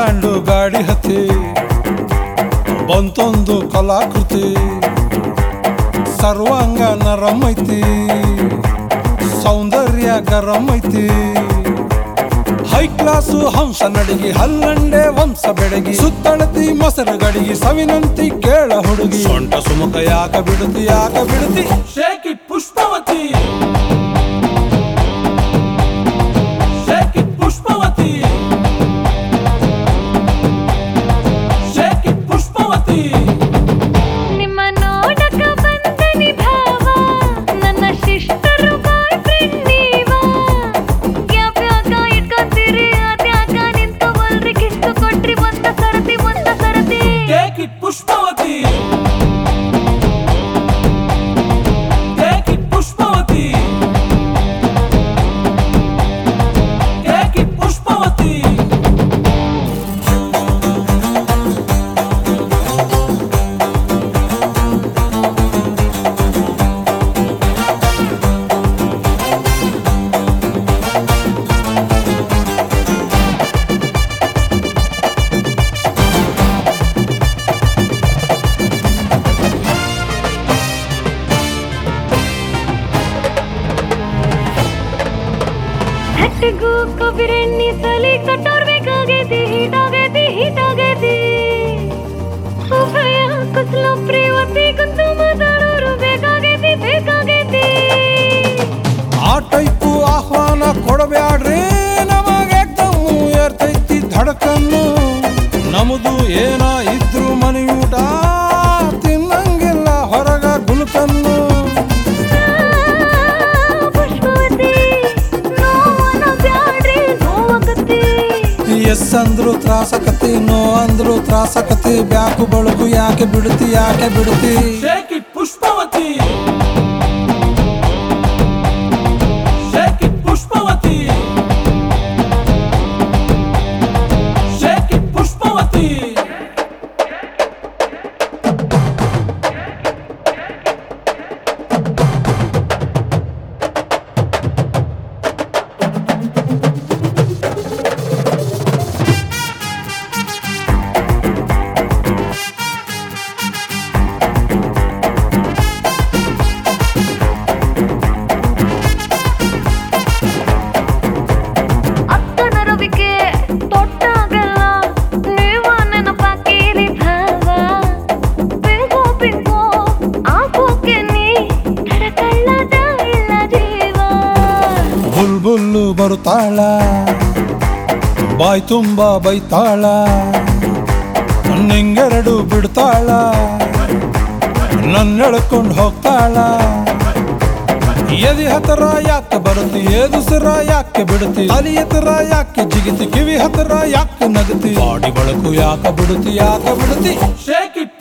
band ಗಾಡಿ ಹತ್ತಿ ಬಂತೊಂದು ಕಲಾಕೃತಿ ಸರ್ವಾಂಗ ನರಂ ಐತಿ ಸೌಂದರ್ಯ ಗರಂ ಐತಿ ಹೈ ಕ್ಲಾಸು ಹಂಸ ನಡಿಗೆ ಹಲ್ಲಂಡೆ ವಂಶ ಬೆಡಗಿ ಸುತ್ತಳತಿ ಮೊಸರು ಗಡಿಗೆ ಸವಿನಂತಿ ಕೇಳ ಹುಡುಗಿ ಸೊಂಟ ಸುಮುಖ ಯಾಕ ಬಿಡುತ್ತಿ ಯಾಕ ಬಿಡುತ್ತಿ shake it Pushpavati shake it Pushpavati shake it Pushpavati ನಿಮ್ಮ ನೋಡಕ ಬಂದನಿ ಭಾವ ನನ್ನ ಶಿಷ್ಟರು ಬಾಯ್ ಫ್ರೆಂಡ್ ನೀವ ಯಾವ್ಯಾಕ ಇಟ್ಕೊಂತೀರಿ ಅದ್ಯಾಕ ನಿಂತ್ಕೊವಲ್ರಿ ಕಿತ್ತು ಕೊಟ್ರಿ ಒಂದ ಸರತಿ ಒಂದ ಸರತಿ Take it ಪುಷ್ಪವತಿ Take it ಪುಷ್ಪವತಿ Take it ಪುಷ್ಪವತಿ ಹಟ್ಟಿಗೂ ಕೊಬ್ಬಿರೆಣ್ಣಿ ಸಲಿ ಕಟ್ಟೋರ್ ಬೇಕಾಗೈತಿ ಹೀಟಾಗೈತಿ ಹೀಟಾಗೈತಿ ಉಭಯ ಕುಸ್ಲು ಪ್ರೇವತಿ ಕುಂತು ಮಾತಾಡೋರು ಬೇಕಾಗೈತಿ ಬೇಕಾಗೈತಿ ಆ ಟೈಪು ಆಹ್ವಾನ ಕೊಡಬ್ಯಾಡ್ರಿ ನಮಗೆ ದಮ್ಮು ಏರ್ತೈತಿ ಧಡಕನ್ನು ನಮ್ದು ಏನ ಇದ್ರು ಮನೆಯೂಟ ತಿನ್ನಂಗಿಲ್ಲ ಹೊರಗ ಗುಲ್ಕನ್ನು ಪುಷ್ಪವತಿ ನೋವನ ಬ್ಯಾಡ್ರಿ ನೋವಾಗತ್ತಿ ಎಸ್ ಅಂದ್ರು ತ್ರಾಸಕತಿ ನೋ ಅಂದ್ರು ತ್ರಾಸಕತಿ ಬ್ಯಾಕು ಬಳಗು ಯಾಕೆ ಬಿಡುತ್ತಿ ಯಾಕೆ ಬಿಡುತ್ತಿ shake it Pushpavati shake it Pushpavati shake it Pushpavati ಅಕ್ಕನ ರವಿಕೆ ತೊಟ್ಟಾಗಲ್ಲ ನೀವ ನೆನಪಾಕಿರಿ ಭಾವ ಪಿಂಕೋ ಪಿಂಕೋ ಆಗೋಕೆ ನೀ ತಡಕಳ್ಳದ ಇಲ್ಲ ಜೀವ ಬುಲ್ ಬುಲ್ಲು ಬರುತ್ತಾಳ ಬಾಯ್ ತುಂಬ ಬೈತಾಳ ನಿಂಗೆರಡು ಬಿಡ್ತಾಳ ನನ್ನ ಎಳ್ಕೊಂಡು ಹೋಗ್ತಾಳ ಎದಿ ಹತ್ರ ಯಾಕೆ ಬರುತ್ತಿ ಏದುಸಿರ ಯಾಕೆ ಬಿಡುತ್ತಿ ಅಲಿ ಹತ್ರ ಯಾಕೆ ಜಿಗಿತಿ ಕಿವಿ ಹತ್ರ ಯಾಕೆ ನಗತಿ ಬಾಡಿ ಬಳಕು ಯಾಕೆ ಬಿಡುತ್ತಿ ಯಾಕೆ ಬಿಡುತ್ತಿ ಶೇಕ್ ಇಟ್